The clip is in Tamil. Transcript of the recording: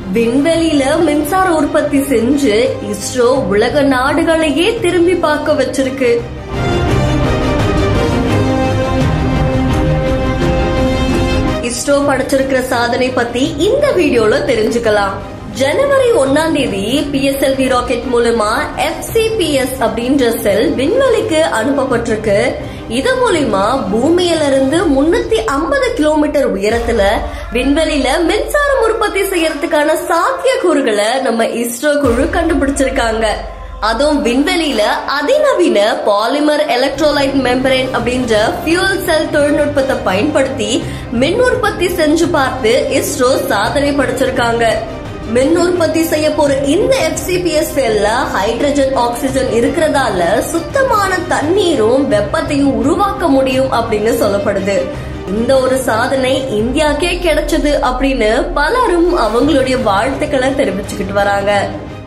விண்வெளியில மின்சார உற்பத்தி செஞ்சு இஸ்ரோ உலக நாடுகளையே திரும்பி பார்க்க வச்சிருக்கு இஸ்ரோ படைச்சிருக்கிற சாதனை பத்தி இந்த வீடியோல தெரிஞ்சுக்கலாம் ஜனவரி ஒன்னாம் தேதி பிஎஸ்எல்வி ராக்கெட் மூலமா எஃப்சிபிஎஸ் அப்படின்ற செல் விண்வெளிக்கு அனுப்பப்பட்டிருக்கு இது மூலியமா பூமியில இருந்து முன்னூத்தி ஐம்பது கிலோமீட்டர் உயரத்துல விண்வெளியில மின்சாரம் உற்பத்தி செய்யறதுக்கான சாத்தியக்கூறுகளை நம்ம இஸ்ரோ குழு கண்டுபிடிச்சிருக்காங்க அதுவும் விண்வெளியில அதிநவீன பாலிமர் எலக்ட்ரோலைட் மெம்பரேன் அப்படின்ற ஃபியூல் செல் தொழில்நுட்பத்தை பயன்படுத்தி மின் உற்பத்தி செஞ்சு பார்த்து இஸ்ரோ சாதனை படைச்சிருக்காங்க மின் உற்பத்தி செய்ய போற இந்த எஃப்சிபிஎஸ் செல்ல ஹைட்ரஜன் ஆக்சிஜன் இருக்கிறதால சுத்தமான தண்ணீரும் வெப்பத்தையும் உருவாக்க முடியும் அப்படின்னு சொல்லப்படுது இந்த ஒரு சாதனை இந்தியாக்கே கிடைச்சது அப்படின்னு பலரும் அவங்களுடைய வாழ்த்துக்களை தெரிவிச்சுக்கிட்டு வராங்க